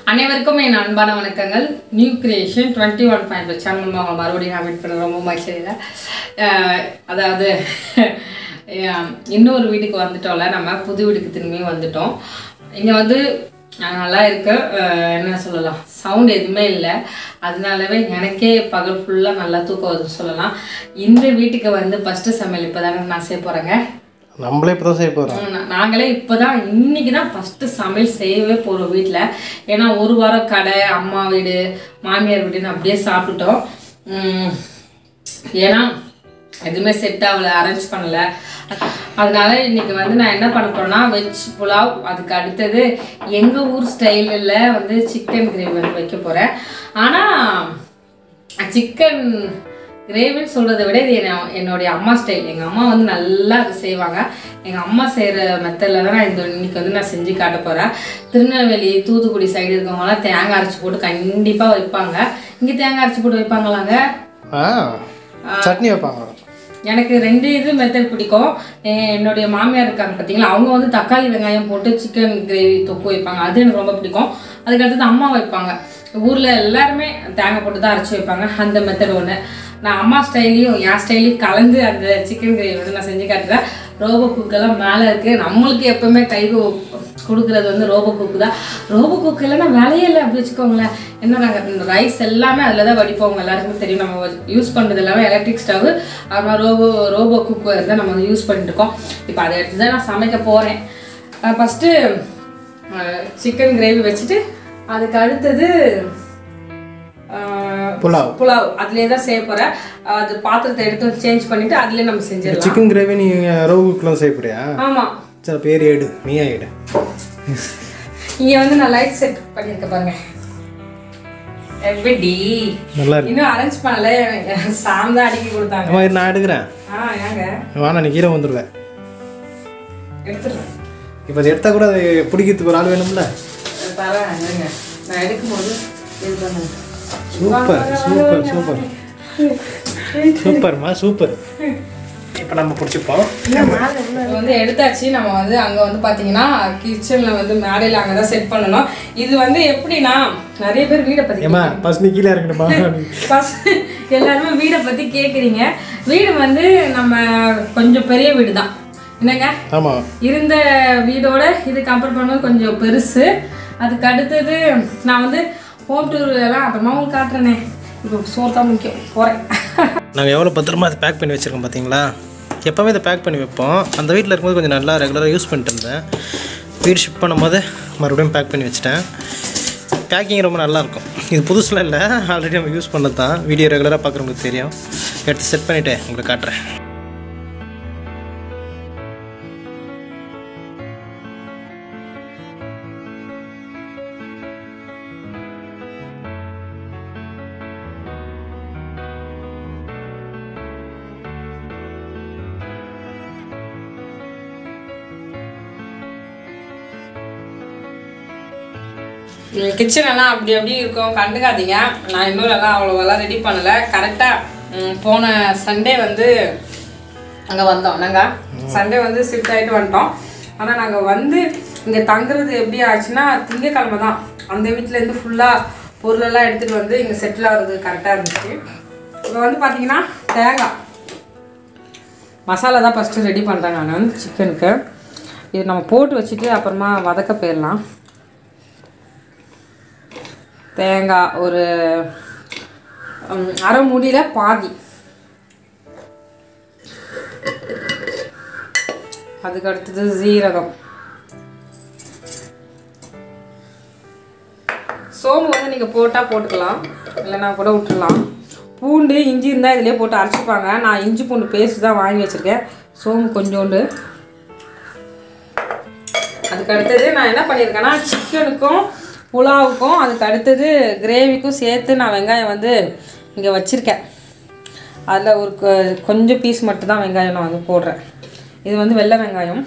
அனைவருக்கும் என் அன்பான வணக்கங்கள் new creation twenty one point channel உங்களை மறுபடியும் நான் மீட் பண்ண ரொம்ப மகிழ்ச்சியில் அதாவது அஹ், இன்னொரு வீட்டுக்கு வந்துட்டோம்ல நம்ம புது வீட்டுக்கு திரும்பியும் வந்துட்டோம் இங்கே வந்து அஹ், நல்லா இருக்கு அஹ், என்ன சொல்லலாம் சவுண்ட் எதுவுமே இல்லை அதனாலவே எனக்கே பகல் ஃபுல்லாக நல்லா தூக்கம் வருதுன்னு சொல்லலாம் இந்த வீட்டுக்கு வந்து ஃபஸ்ட்டு சமையல் இப்போ தானே நான் செய்ய போகிறேங்க நம்மளே இப்போ தான் செய்ய போகிறோம் ம், நா- நாங்களே இப்போதான் இன்னைக்கு தான் ஃபஸ்ட்டு சமையல் செய்யவே போகிறோம் வீட்டில் ஏன்னா ஒரு வாரம் கடை அம்மா வீடு மாமியார் வீடுன்னு அப்படியே சாப்பிட்டுட்டோம் ம், ஏன்னா எதுவுமே செட் ஆகல அரேஞ்ச் பண்ணல அதனால இன்னைக்கு வந்து நான் என்ன பண்ண போறேன்னா வெஜ் புலாவ் அதுக்கு அடுத்தது எங்கள் ஊர் ஸ்டைலில் வந்து சிக்கன் கிரேவி வந்து வைக்க போகிறேன் ஆனால் சிக்கன் கிரேவின்னு சொல்கிறத விட இது என்ன- என்னுடைய அம்மா ஸ்டைல் எங்கள் அம்மா வந்து நல்லா அது செய்வாங்க எங்கள் அம்மா செய்கிற மெத்தடில் தான் நான் இந்த இன்னைக்கு வந்து நான் செஞ்சு காட்ட போகிறேன் திருநெல்வேலி தூத்துக்குடி சைடு இருக்கவங்களாம் தேங்காய் அரைச்சி போட்டு கண்டிப்பாக வைப்பாங்க இங்கே தேங்காய் அரைச்சி போட்டு வைப்பாங்களாங்க ஆ சட்னி வைப்பாங்க எனக்கு ரெண்டு இது மெத்தட் பிடிக்கும் எ- என்னுடைய மாமியார் இருக்காங்க பார்த்தீங்களா அவங்க வந்து தக்காளி வெங்காயம் போட்டு சிக்கன் கிரேவி தொக்கு வைப்பாங்க அது எனக்கு ரொம்ப பிடிக்கும் அதுக்கு அடுத்தது அம்மா வைப்பாங்க ஊரில் எல்லாருமே தேங்காய் போட்டு தான் அரைச்சி வைப்பாங்க அந்த மெத்தட் ஒன்று நான் அம்மா ஸ்டைலையும் என் ஸ்டைலையும் கலந்து அந்த சிக்கன் கிரேவி வந்து நான் செஞ்சு காட்டுறேன் ரோபோ குக்கெல்லாம் மேலே இருக்குது நம்மளுக்கு எப்பவுமே கை கொடுக்குறது வந்து ரோபோ குக்கு தான் ரோபோ குக்கு இல்லைன்னா வேலையே இல்லை அப்படி வச்சுக்கோங்களேன் என்ன நாங்கள் ரைஸ் எல்லாமே அதில் தான் வடிப்போம் எல்லாருக்குமே தெரியும் நம்ம யூஸ் பண்ணுறது எல்லாமே எலக்ட்ரிக் ஸ்டவ் அப்புறம் ரோபோ ரோபோ குக்கு தான் நம்ம வந்து யூஸ் பண்ணிட்டு இருக்கோம் இப்போ அதை எடுத்து தான் நான் சமைக்க போகிறேன் ஃபஸ்ட்டு சிக்கன் கிரேவி வச்சுட்டு அதுக்கு அடுத்தது அஹ், புலாவ் புலாவ் அதுலேயே தான் செய்ய போகிறேன் அது பாத்திரத்தை எடுத்து சேஞ்ச் பண்ணிவிட்டு அதுலேயே நம்ம செஞ்சிடலாம் சிக்கன் கிரேவி நீ ரவுக்குலாம் செய்ய போறியா ஆமாம் சரி பேர் எடு நீயா எடு இங்கே வந்து நான் லைட் செட் பண்ணியிருக்கேன் பாருங்க எப்படி நல்லா இருக்கு இன்னும் அரேஞ்ச் பண்ணல எனக்கு சாம் தான் அடிக்கி கொடுத்தாங்க அம்மா இரு, நான் எடுக்கிறேன் ஆ ஏங்க வேணா நீ கீழே வந்துடுவேன் எடுத்துடுறேன் இப்போ அதை எடுத்தால் கூட அது பிடிக்கிறதுக்கு ஒரு ஆள் வேணும்ல தரேன் இருங்க. நான் எடுக்கும்போது இது பண்ணுங்க சூப்பர் சூப்பர் சூப்பர் சூப்பர்மா சூப்பர் இப்போ நம்ம பிடிச்சிப்போம் இது வந்து எடுத்தாச்சு நம்ம வந்து அங்கே வந்து பார்த்தீங்கன்னா கிச்சனில் வந்து மேடையில் அங்கே தான் செட் பண்ணணும் இது வந்து எப்படின்னா நிறைய பேர் வீடை பற்றி ஏம்மா ஃபஸ்ட் நீ கீழே இருக்கணுமா ஃபர்ஸ்ட் எல்லாருமே வீடை பற்றி கேட்குறீங்க வீடு வந்து நம்ம கொஞ்சம் பெரிய வீடு தான் என்னங்க ஆமாம் இருந்த வீடோட இது கம்பேர் பண்ணும்போது கொஞ்சம் பெருசு அதுக்கு அடுத்தது நான் வந்து ஹோம் டூர் எல்லாம் அப்புறமா உங்களுக்கு காட்டுறேனே இப்போ சோறு தான் முக்கியம் போகிறேன் நாங்கள் எவ்வளோ பத்திரமா அதை பேக் பண்ணி வச்சுருக்கோம் பார்த்தீங்களா எப்போவுமே இதை பேக் பண்ணி வைப்போம் அந்த வீட்டில் இருக்கும்போது கொஞ்சம் நல்லா ரெகுலராக யூஸ் பண்ணிட்டு இருந்தேன் வீடு ஷிஃப்ட் பண்ணும்போது மறுபடியும் பேக் பண்ணி வச்சுட்டேன் பேக்கிங் ரொம்ப நல்லாயிருக்கும் இது புதுசுலாம் இல்லை ஆல்ரெடி நம்ம யூஸ் பண்ணது தான் வீடியோ ரெகுலராக பார்க்குறவங்களுக்கு தெரியும் எடுத்து செட் பண்ணிவிட்டு உங்களுக்கு காட்டுறேன் கிச்சன் எல்லாம் அப்படி அப்படி இருக்கும் கண்டுக்காதீங்க நான் இன்னும் எல்லாம் அவ்வளோவெல்லாம் ரெடி பண்ணலை கரெக்டாக போன சண்டே வந்து அங்கே வந்தோம் நாங்கள் சண்டே வந்து ஷிஃப்ட் ஆகிட்டு வந்துட்டோம் ஆனால் நாங்கள் வந்து இங்கே தங்குறது எப்படி ஆச்சுன்னா திங்கக்கிழமை தான் அந்த வீட்டிலேருந்து ஃபுல்லாக பொருளெல்லாம் எடுத்துகிட்டு வந்து இங்கே செட்டில் ஆகுறது கரெக்டாக இருந்துச்சு இப்போ வந்து பார்த்தீங்கன்னா தேங்காய் மசாலா தான் ஃபஸ்ட்டு ரெடி பண்ணுறேன் நான் சிக்கனுக்கு இது நம்ம போட்டு வச்சுட்டு அப்புறமா வதக்க போயிடலாம் தேங்காய் ஒரு ம், அரை மூடியில் பாதி அதுக்கு அடுத்தது ஜீரகம் சோம்பு வந்து நீங்கள் போட்டால் போட்டுக்கலாம் இல்லைன்னா கூட விட்டுடலாம் பூண்டு இஞ்சி இருந்தால் இதிலே போட்டு அரைச்சிப்பாங்க நான் இஞ்சி பூண்டு பேஸ்ட் தான் வாங்கி வச்சுருக்கேன் சோம்பு கொஞ்சோண்டு அதுக்கு அடுத்தது நான் என்ன பண்ணியிருக்கேன்னா சிக்கனுக்கும் புலாவுக்கும் அதுக்கு அடுத்தது கிரேவிக்கும் சேர்த்து நான் வெங்காயம் வந்து இங்கே வச்சுருக்கேன் அதில் ஒரு கொ- கொஞ்சம் பீஸ் மட்டும் தான் வெங்காயம் நான் வந்து போடுறேன் இது வந்து வெள்ளை வெங்காயம்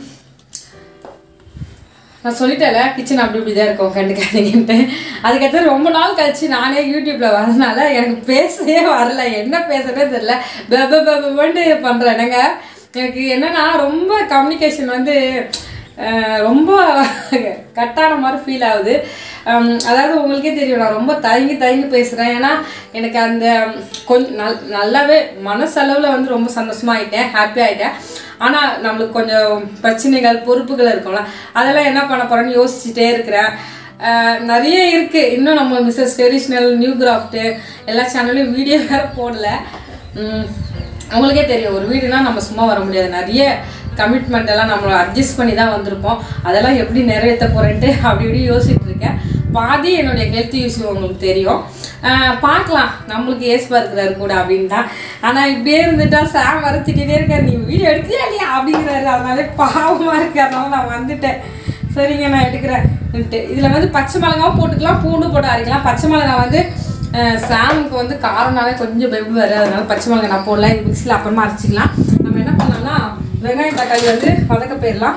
நான் சொல்லிட்டேன்ல கிச்சன் அப்படி இப்படி தான் இருக்கும் கண்டுக்காதீங்கன்ட்டு அதுக்கடுத்து ரொம்ப நாள் கழிச்சு நானே யூடியூப்பில் வரதுனால எனக்கு பேசவே வரல என்ன பேசுறதே தெரில பெப பெபன்ட்டு பண்ணுறேன் என்னங்க எனக்கு என்னன்னா ரொம்ப கம்யூனிகேஷன் வந்து அஹ் ரொம்ப கட்டான மாதிரி ஃபீல் ஆகுது ஹம், அதாவது உங்களுக்கே தெரியும் நான் ரொம்ப தயங்கி தயங்கி பேசுகிறேன் ஏன்னா எனக்கு அந்த கொஞ்சம் நல் நல்லாவே மனசளவில் வந்து ரொம்ப சந்தோஷமாயிட்டேன் ஹாப்பி ஆயிட்டேன் ஆனால் நம்மளுக்கு கொஞ்சம் பிரச்சனைகள் பொறுப்புகள் இருக்கும்ல அதெல்லாம் என்ன பண்ண போகிறேன்னு யோசிச்சுட்டே இருக்கிறேன் அஹ் நிறைய இருக்குது இன்னும் நம்ம மிஸ்ஸஸ் ட்ரெடிஷ்னல் நியூ கிராஃப்ட்டு எல்லா சேனல்லையும் வீடியோ வேறு போடல உம், உங்களுக்கே தெரியும் ஒரு வீடுனா நம்ம சும்மா வர முடியாது நிறைய கமிட்மெண்ட் எல்லாம் நம்ம அட்ஜஸ்ட் பண்ணி தான் வந்திருப்போம் அதெல்லாம் எப்படி நிறைவேற்ற போகிறேன்ட்டு அப்படி இப்படி யோசிச்சுட்டு இருக்கேன் பாதி என்னுடைய ஹெல்த் இஷ்யூ உங்களுக்கு தெரியும் அஹ் பார்க்கலாம் நம்மளுக்கு ஏஸ்பா இருக்கிறாரு கூட அப்படின்னு தான் ஆனால் இப்படியே இருந்துட்டா சாம் வர திட்டிகிட்டே இருக்காரு நீ வீடியோ எடுத்தியா இல்லையா அப்படிங்கிறாரு அதனாலே பாவமாக இருக்கு அதனால நான் வந்துட்டேன் சரிங்க நான் எடுக்கிறேன் இதில் வந்து பச்சை மிளகாவும் போட்டுக்கலாம் பூண்டு போட்டு அரைக்கலாம் பச்சை மிளகா வந்து அஹ், சாமுக்கு வந்து காரம்னாலே கொஞ்சம் பயப்படுவார் அதனால பச்சை மிளகா நான் போடல இது மிக்ஸில் அப்புறமா அரைச்சிக்கலாம் நம்ம என்ன பண்ணலாம்னா வெங்காயம் தக்காளி வந்து வதக்க போயிடலாம்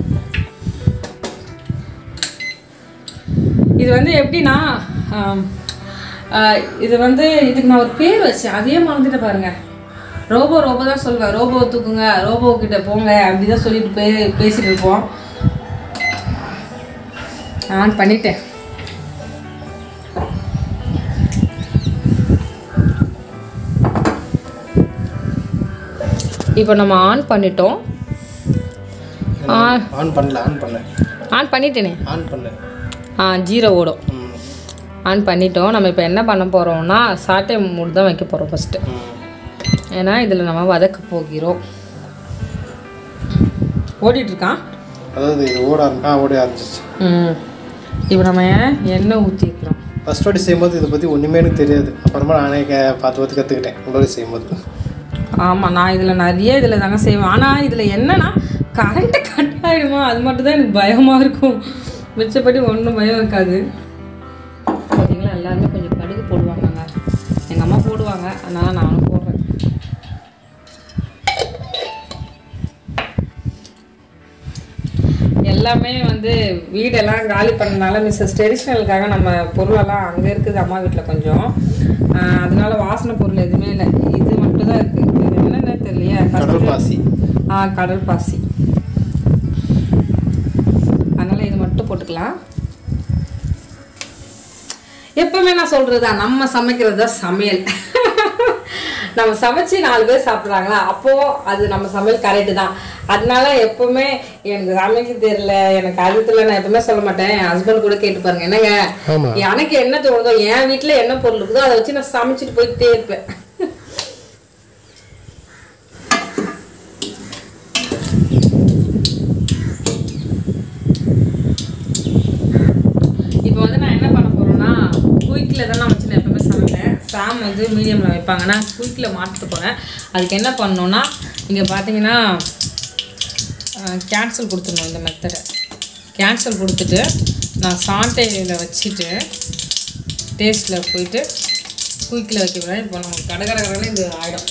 இது வந்து எப்படின்னா ஆம், ஆஹ், இது வந்து இதுக்கு நான் ஒரு பேர் வச்சேன் அதையே மறந்துட்டு பாருங்க ரோபோ ரோபோ தான் சொல்லுவேன் ரோபோ தூக்குங்க ரோபோ கிட்ட போங்க அப்படிதான் சொல்லிட்டு பே பேசிட்டு இருப்போம் ஆன் பண்ணிட்டேன் இப்போ நம்ம ஆன் பண்ணிட்டோம் ஆன் ஆன் பண்ணல ஆன் பண்ண ஆன் பண்ணிட்டேனே ஆன் பண்ண ஆ ஜீரோ ஓடும் ம் ஆன் பண்ணிட்டோம் நம்ம இப்போ என்ன பண்ண போகிறோம்னா சாட்டை மூடு தான் வைக்க போகிறோம் ஃபஸ்ட்டு ம் ஏன்னா இதில் நம்ம வதக்க போகிறோம் ஓடிட்டு இருக்கான் அதாவது இது ஓட ஆரம்பி ஆ ஓட ஆரம்பிச்சிச்சு ம் இப்போ நம்ம எண்ணெய் ஊற்றி வைக்கிறோம் ஃபஸ்ட் வாட்டி செய்யும்போது இதை பற்றி ஒன்றுமே எனக்கு தெரியாது அப்புறமா நானே க பார்த்து பார்த்து கற்றுக்கிட்டேன் உங்களோட செய்யும்போது ஆமாம் நான் இதில் நிறைய இதில் தாங்க செய்வேன் ஆனால் இதில் என்னன்னா கரண்ட்டு கட் ஆகிடுமா அது மட்டும் தான் எனக்கு பயமாக இருக்கும் மிச்சப்படி ஒன்றும் பயம் இருக்காது பார்த்தீங்களா எல்லாருமே கொஞ்சம் கடுகு போடுவாங்கங்க எங்கள் அம்மா போடுவாங்க அதனால் நானும் போடுறேன் எல்லாமே வந்து வீடெல்லாம் காலி பண்ணனால மிஸ்ஸஸ் ட்ரெடிஷ்னலுக்காக நம்ம பொருளெல்லாம் அங்கே இருக்குது அம்மா வீட்டில் கொஞ்சம் ஆஹ் அதனால வாசனை பொருள் எதுவுமே இல்லை இது மட்டும் தான் இருக்குது இது என்னென்ன தெரியலையே கடல் பாசி ஆ கடல் பாசி அதனால இது மட்டும் போட்டுக்கலாம் எப்பவுமே நான் சொல்றது தான் நம்ம சமைக்கிறது தான் சமையல் நம்ம சமைச்சு நாலு பேர் சாப்பிட்றாங்களா அப்போ அது நம்ம சமையல் கரெக்டு தான் அதனால எப்பவுமே எனக்கு சமைக்க தெரியல எனக்கு அது தெரியல நான் எப்பவுமே சொல்ல மாட்டேன் என் ஹஸ்பண்ட் கூட கேட்டு பாருங்க என்னங்க ஆமா. எனக்கு என்ன தோணுதோ என் வீட்டில் என்ன பொருள் இருக்குதோ அதை வச்சு நான் சமைச்சிட்டு போயிட்டே இருப்பேன் இப்போ வந்து நான் என்ன பண்ண போறேன்னா குயிக்கில் தான் நான் வச்சு நான் எப்பவுமே சமைப்பேன் சாம் வந்து மீடியமில் வைப்பாங்க நான் குயிக்கில் மாற்றிட்டு போகிறேன் அதுக்கு என்ன பண்ணணும்னா இங்கே பார்த்தீங்கன்னா கேன்சல் கொடுத்துடணும் இந்த மெத்தடை கேன்சல் கொடுத்துட்டு நான் சாண்டையில் வச்சுட்டு டேஸ்ட்டில் போயிட்டு குயிக்கில் வைக்க போகிறேன் இப்போ நம்ம கடகரகரன்னு இது ஆகிடும்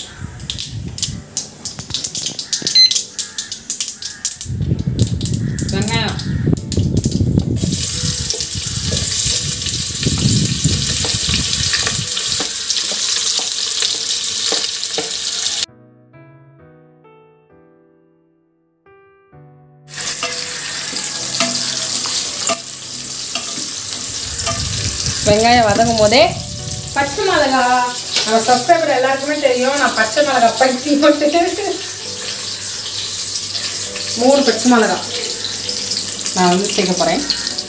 வெங்காயம் வெங்காயம் வதங்கும் போதே பச்சை மிளகா நம்ம சப்ஸ்கிரைபர் எல்லாருக்குமே தெரியும் நான் பச்சை மிளகா பட்டி போட்டு மூணு பச்சை மிளகா நான் வந்து சேர்க்க போகிறேன்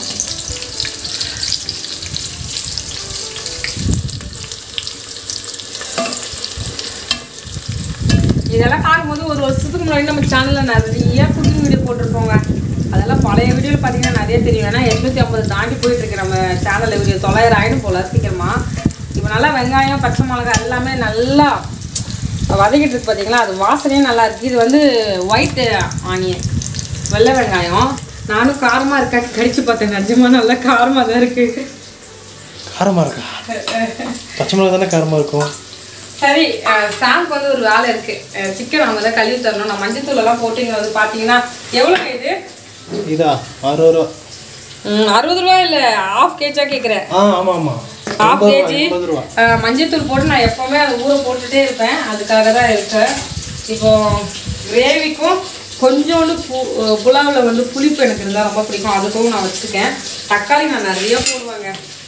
இதெல்லாம் பார்க்கும்போது ஒரு வருஷத்துக்கு முன்னாடி நம்ம சேனலில் நிறைய குக்கிங் வீடியோ போட்டிருப்போங்க அதெல்லாம் பழைய வீடியோவில் பார்த்தீங்கன்னா நிறைய தெரியும் ஏன்னா எட்நூற்றி ஐம்பது தாண்டி போயிட்டு இருக்கு நம்ம சேனலில் வீடியோ தொள்ளாயிரம் ஆயிடும் போல சீக்கிரமா இப்போ நல்லா வெங்காயம் பச்சை மிளகாய் எல்லாமே நல்லா வதக்கிட்டு இருக்கு பார்த்தீங்களா அது வாசனையும் நல்லா இருக்கு இது வந்து ஒயிட் ஆனியன் வெள்ளை வெங்காயம் நானும் காரமாக இருக்கா கடிச்சு பார்த்தேன் நிஜமா நல்லா காரமாக தான் இருக்குது காரமாக இருக்கா பச்சை மிளகா தானே காரமாக இருக்கும் சரி சாம்க்கு வந்து ஒரு வேலை இருக்கு சிக்கன் அவங்க தான் கழுவி தரணும் நான் மஞ்சத்தூள் எல்லாம் போட்டு இங்கே வந்து பார்த்தீங்கன்னா எவ்வளோ இது இதா அறுபது ரூபா ம், அறுபது ரூபா இல்லை ஆஃப் கேஜா கேட்குறேன் ஆ ஆமாம் ஆமாம் ஆஃப் கேஜி எண்பது ரூபா மஞ்சத்தூள் போட்டு நான் எப்போவுமே அதை ஊற போட்டுட்டே இருப்பேன் அதுக்காக தான் இருக்கேன் இப்போ கிரேவிக்கும் கொஞ்சோண்டு பு புலாவில் வந்து புளிப்பு எனக்கு இருந்தால் ரொம்ப பிடிக்கும் அதுக்கும் நான் வச்சுருக்கேன் தக்காளி நான் நிறைய போடுவேங்க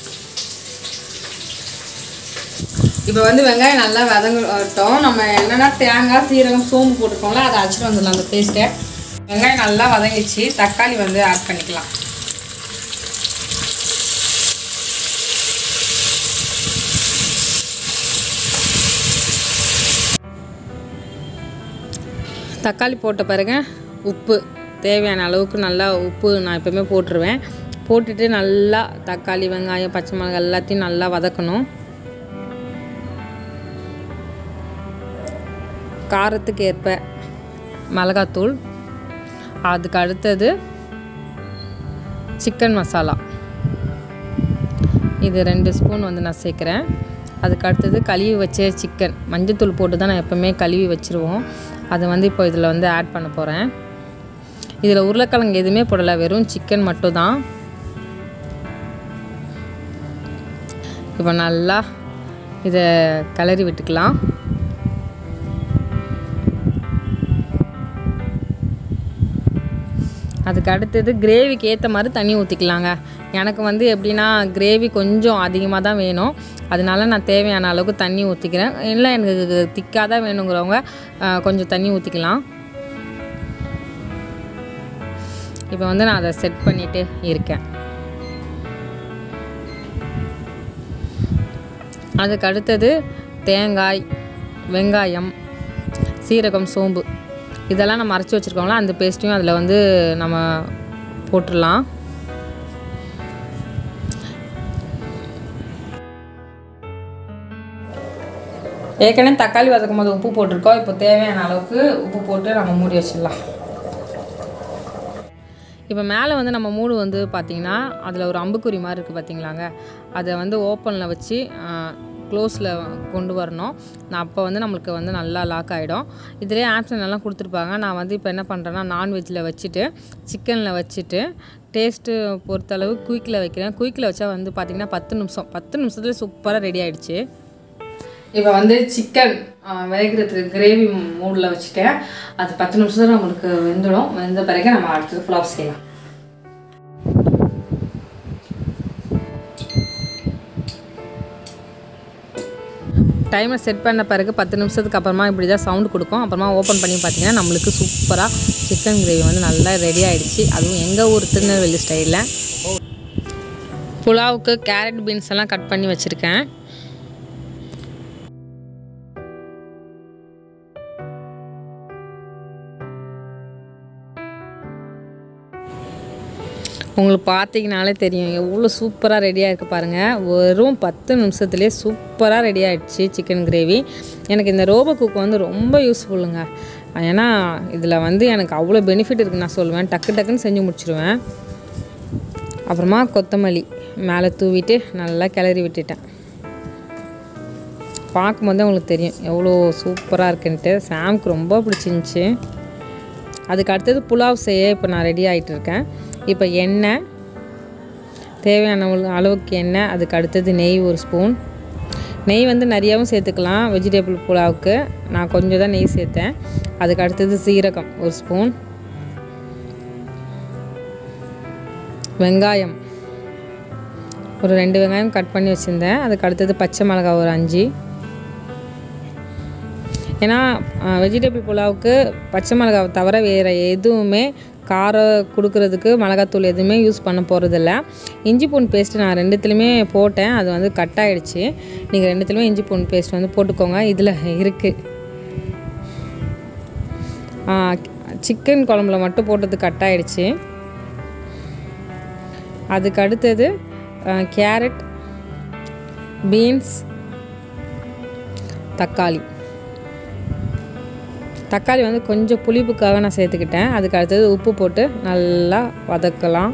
இப்போ வந்து வெங்காயம் நல்லா வதங்கட்டும் நம்ம என்னென்னா தேங்காய் சீரகம் சோம்பு போட்டிருக்கோம்ல அதை அரைச்சிட்டு வந்துடலாம் அந்த பேஸ்ட்டை வெங்காயம் நல்லா வதங்கிச்சு தக்காளி வந்து ஆட் பண்ணிக்கலாம் தக்காளி போட்ட பிறகு உப்பு தேவையான அளவுக்கு நல்லா உப்பு நான் எப்பவுமே போட்டுருவேன் போட்டுட்டு நல்லா தக்காளி வெங்காயம் பச்சை மிளகாய் எல்லாத்தையும் நல்லா வதக்கணும் காரத்துக்கு ஏற்ப மிளகாத்தூள் அதுக்கு அடுத்தது சிக்கன் மசாலா இது ரெண்டு ஸ்பூன் வந்து நான் சேர்க்குறேன் அதுக்கு அடுத்தது கழுவி வச்ச சிக்கன் மஞ்சத்தூள் போட்டு தான் நான் எப்போவுமே கழுவி வச்சுருவோம் அதை வந்து இப்போ இதில் வந்து ஆட் பண்ண போகிறேன் இதில் உருளைக்கிழங்கு எதுவுமே போடலை வெறும் சிக்கன் மட்டும் தான் இப்போ நல்லா இதை கிளறி விட்டுக்கலாம் அதுக்கு அடுத்தது கிரேவிக்கு ஏற்ற மாதிரி தண்ணி ஊற்றிக்கலாங்க எனக்கு வந்து எப்படின்னா கிரேவி கொஞ்சம் அதிகமாக தான் வேணும் அதனால நான் தேவையான அளவுக்கு தண்ணி ஊற்றிக்கிறேன் இல்லை எனக்கு திக்காக தான் வேணுங்கிறவங்க ஆஹ், கொஞ்சம் தண்ணி ஊற்றிக்கலாம் இப்போ வந்து நான் அதை செட் பண்ணிட்டு இருக்கேன் அதுக்கு அடுத்தது தேங்காய் வெங்காயம் சீரகம் சோம்பு இதெல்லாம் நம்ம அரைச்சி வச்சுருக்கோம்ல அந்த பேஸ்ட்டையும் அதில் வந்து நம்ம போட்டுடலாம் ஏற்கனவே தக்காளி வதக்கும் போது உப்பு போட்டிருக்கோம் இப்போ தேவையான அளவுக்கு உப்பு போட்டு நம்ம மூடி வச்சிடலாம் இப்போ மேலே வந்து நம்ம மூடு வந்து பார்த்திங்கன்னா அதில் ஒரு அம்புக்குறி மாதிரி இருக்குது பார்த்தீங்களாங்க அதை வந்து ஓப்பனில் வச்சு க்ளோஸில் கொண்டு வரணும் நான் அப்போ வந்து நம்மளுக்கு வந்து நல்லா லாக் ஆகிடும் இதிலே ஆப்ஷன் எல்லாம் கொடுத்துருப்பாங்க நான் வந்து இப்போ என்ன பண்ணுறேன்னா நான்வெஜ்ஜில் வச்சுட்டு சிக்கனில் வச்சுட்டு டேஸ்ட்டு பொறுத்தளவு குயிக்கில் வைக்கிறேன் குயிக்கில் வச்சா வந்து பார்த்திங்கன்னா பத்து நிமிஷம் பத்து நிமிஷத்துல சூப்பராக ரெடி ஆயிடுச்சு இப்போ வந்து சிக்கன் வேகிறதுக்கு கிரேவி மூடில் வச்சுட்டேன் அது பத்து நிமிஷத்துல நம்மளுக்கு வெந்துடும் வெந்த பிறகு நம்ம அடுத்தது புலாவ் செய்யலாம் டைமர் செட் பண்ண பிறகு பத்து நிமிஷத்துக்கு அப்புறமா இப்படி தான் சவுண்டு கொடுக்கும் அப்புறமா ஓப்பன் பண்ணி பார்த்தீங்கன்னா நம்மளுக்கு சூப்பராக சிக்கன் கிரேவி வந்து நல்லா ரெடி ஆயிடுச்சு அதுவும் எங்கள் ஊர் திருநெல்வேலி ஸ்டைலில் புலாவுக்கு கேரட் பீன்ஸ் எல்லாம் கட் பண்ணி வச்சுருக்கேன் உங்களுக்கு பார்த்தீங்கனாலே தெரியும் எவ்வளோ சூப்பராக ரெடியாக இருக்குது பாருங்கள் வெறும் பத்து நிமிஷத்துலேயே சூப்பராக ரெடி ஆயிடுச்சு சிக்கன் கிரேவி எனக்கு இந்த ரோபோ குக் வந்து ரொம்ப யூஸ்ஃபுல்லுங்க ஏன்னா இதில் வந்து எனக்கு அவ்வளோ பெனிஃபிட் இருக்குன்னு நான் சொல்லுவேன் டக்கு டக்குன்னு செஞ்சு முடிச்சிடுவேன் அப்புறமா கொத்தமல்லி மேலே தூவிட்டு நல்லா கிளறி விட்டுட்டேன் பார்க்கும்போது உங்களுக்கு தெரியும் எவ்வளோ சூப்பராக இருக்குன்ட்டு சாம்க்கு ரொம்ப பிடிச்சிருந்துச்சி அதுக்கு அடுத்தது புலாவ் செய்ய இப்போ நான் ரெடி ஆகிட்டு இருக்கேன் இப்போ எண்ணெய் தேவையான அளவு- அளவுக்கு எண்ணெய் அதுக்கு அடுத்தது நெய் ஒரு ஸ்பூன் நெய் வந்து நிறையாவும் சேர்த்துக்கலாம் வெஜிடபிள் புலாவுக்கு நான் கொஞ்சம் தான் நெய் சேர்த்தேன் அதுக்கு அடுத்தது சீரகம் ஒரு ஸ்பூன் வெங்காயம் ஒரு ரெண்டு வெங்காயம் கட் பண்ணி வச்சுருந்தேன் அதுக்கு அடுத்தது பச்சை மிளகாய் ஒரு அஞ்சு ஏன்னா வெஜிடபிள் புலாவுக்கு பச்சை மிளகாவை தவிர வேறு எதுவுமே காரம் கொடுக்கறதுக்கு மிளகாத்தூள் எதுவுமே யூஸ் பண்ண போகிறதில்ல இஞ்சி பூண்டு பேஸ்ட்டு நான் ரெண்டுத்துலையுமே போட்டேன் அது வந்து கட் ஆகிடுச்சு நீங்கள் ரெண்டுத்துலையுமே இஞ்சி பூண்டு பேஸ்ட் வந்து போட்டுக்கோங்க இதில் இருக்குது சிக்கன் குழம்புல மட்டும் போட்டது கட் ஆகிடுச்சு அதுக்கு அடுத்தது கேரட் பீன்ஸ் தக்காளி தக்காளி வந்து கொஞ்சம் புளிப்புக்காக நான் சேர்த்துக்கிட்டேன் அதுக்கு அடுத்தது உப்பு போட்டு நல்லா வதக்கலாம்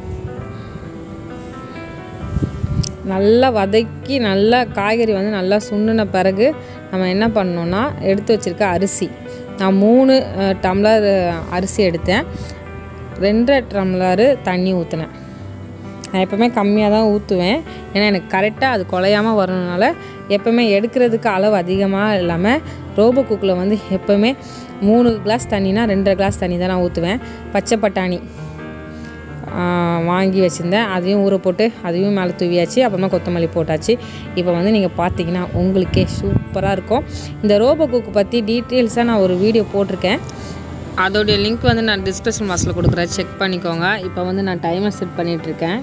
நல்லா வதக்கி நல்லா காய்கறி வந்து நல்லா சுண்டுன பிறகு நம்ம என்ன பண்ணோன்னா எடுத்து வச்சுருக்க அரிசி நான் மூணு அஹ், டம்ளர் அஹ், அரிசி எடுத்தேன் ரெண்டரை டம்ளர் தண்ணி ஊற்றினேன் நான் எப்போவுமே கம்மியாக தான் ஊற்றுவேன் ஏன்னா எனக்கு கரெக்டாக அது குலையாமல் வரணுனால எப்போவுமே எடுக்கிறதுக்கு அளவு அதிகமாக இல்லாமல் ரோபோ குக்கில் வந்து எப்போவுமே மூணு கிளாஸ் தண்ணினா ரெண்டரை கிளாஸ் தண்ணி தான் நான் ஊற்றுவேன் பச்சை பட்டாணி ஆஹ் வாங்கி வச்சுருந்தேன் அதையும் ஊற போட்டு அதையும் மேலே தூவியாச்சு அப்புறமா கொத்தமல்லி போட்டாச்சு இப்போ வந்து நீங்கள் பார்த்தீங்கன்னா உங்களுக்கே சூப்பராக இருக்கும் இந்த ரோபோ குக்கு பற்றி டீட்டெயில்ஸாக நான் ஒரு வீடியோ போட்டிருக்கேன் அதோடைய லிங்க் வந்து நான் டிஸ்கிரிப்ஷன் பாக்ஸில் கொடுக்குறேன் செக் பண்ணிக்கோங்க இப்போ வந்து நான் டைமர் செட் பண்ணிகிட்ருக்கேன்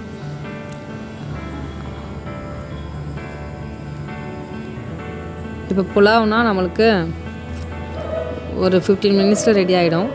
இப்போ புலாவ்னா நம்மளுக்கு ஒரு ஃபிஃப்டீன் மினிட்ஸில் ரெடி ஆகிடும்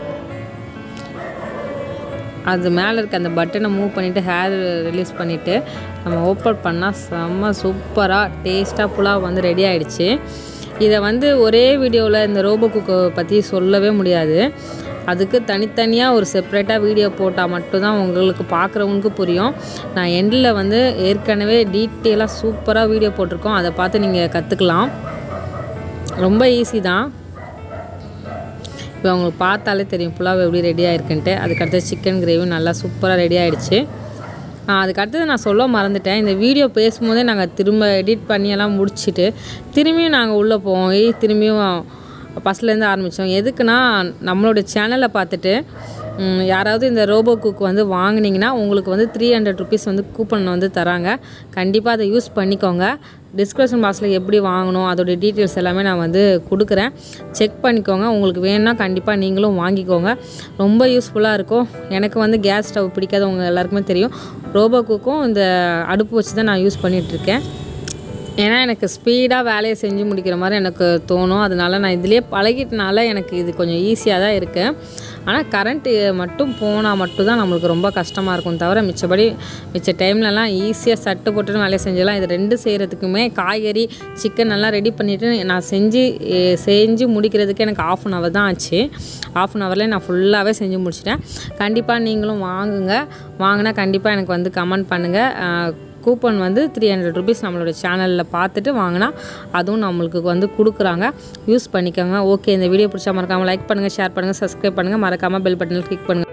அது மேலே இருக்க அந்த பட்டனை மூவ் பண்ணிவிட்டு ஹேர் ரிலீஸ் பண்ணிவிட்டு நம்ம ஓப்பன் பண்ணால் செம்ம சூப்பராக டேஸ்ட்டாக புலாவ் வந்து ரெடி ஆயிடுச்சு இதை வந்து ஒரே வீடியோவில் இந்த ரோபோ குக்கை பற்றி சொல்லவே முடியாது அதுக்கு தனித்தனியாக ஒரு செப்ரேட்டாக வீடியோ போட்டால் மட்டும்தான் உங்களுக்கு பார்க்குறவங்களுக்கு புரியும் நான் எண்டில் வந்து ஏற்கனவே டீட்டெயிலாக சூப்பராக வீடியோ போட்டிருக்கோம் அதை பார்த்து நீங்கள் கற்றுக்கலாம் ரொம்ப ஈஸி தான் இப்போ அவங்களுக்கு பார்த்தாலே தெரியும் புலாவ் எப்படி ரெடி ஆயிருக்குன்ட்டு அதுக்கடுத்து சிக்கன் கிரேவி நல்லா சூப்பராக ரெடி ஆயிடுச்சு ஆ, அதுக்கடுத்தது நான் சொல்ல மறந்துட்டேன் இந்த வீடியோ பேசும்போதே நாங்கள் திரும்ப எடிட் பண்ணியெல்லாம் முடிச்சுட்டு திரும்பியும் நாங்கள் உள்ளே போய் திரும்பியும் ஃபஸ்ட்லேருந்து ஆரம்பித்தோம் எதுக்குன்னா நம்மளோட சேனலை பார்த்துட்டு ம், யாராவது இந்த ரோபோ குக் வந்து வாங்குனீங்கன்னா உங்களுக்கு வந்து த்ரீ ஹண்ட்ரட் ருபீஸ் வந்து கூப்பன் வந்து தராங்க கண்டிப்பாக அதை யூஸ் பண்ணிக்கோங்க டிஸ்கிரிப்ஷன் பாக்ஸில் எப்படி வாங்கணும் அதோடைய டீட்டெயில்ஸ் எல்லாமே நான் வந்து கொடுக்குறேன் செக் பண்ணிக்கோங்க உங்களுக்கு வேணும்னா கண்டிப்பாக நீங்களும் வாங்கிக்கோங்க ரொம்ப யூஸ்ஃபுல்லாக இருக்கும் எனக்கு வந்து கேஸ் ஸ்டவ் பிடிக்காதவங்க எல்லாருக்குமே தெரியும் ரோபோ குக்கும் இந்த அடுப்பு வச்சு தான் நான் யூஸ் பண்ணிகிட்ருக்கேன் ஏன்னா எனக்கு ஸ்பீடாக வேலையை செஞ்சு முடிக்கிற மாதிரி எனக்கு தோணும் அதனால நான் இதுலேயே பழகிட்டனால எனக்கு இது கொஞ்சம் ஈஸியாக தான் இருக்குது ஆனால் கரண்ட்டு மட்டும் போனால் மட்டும் தான் நம்மளுக்கு ரொம்ப கஷ்டமாக இருக்கும் தவிர மிச்சபடி மிச்ச டைம்லலாம் ஈஸியாக சட்டு போட்டுன்னு வேலையை செஞ்சிடலாம் இது ரெண்டு செய்கிறதுக்குமே காய்கறி சிக்கன் எல்லாம் ரெடி பண்ணிவிட்டு நான் செஞ்சு எ, செஞ்சு முடிக்கிறதுக்கு எனக்கு ஆஃப் அன் ஹவர் தான் ஆச்சு ஆஃப் அன் ஹவர்லேயே நான் ஃபுல்லாகவே செஞ்சு முடிச்சிட்டேன் கண்டிப்பாக நீங்களும் வாங்குங்க வாங்கினா கண்டிப்பாக எனக்கு வந்து கமெண்ட் பண்ணுங்கள் கூப்பன் வந்து த்ரீ ஹண்ட்ரட் ருபீஸ் நம்மளோட சேனலில் பார்த்துட்டு வாங்கினா அதுவும் நம்மளுக்கு வந்து கொடுக்குறாங்க யூஸ் பண்ணிக்கோங்க ஓகே இந்த வீடியோ பிடிச்சா மறக்காமல் லைக் பண்ணுங்கள் ஷேர் பண்ணுங்கள் சப்ஸ்கிரைப் பண்ணுங்கள் மறக்காமல் பெல் பட்டனில் கிளிக் பண்ணுங்கள்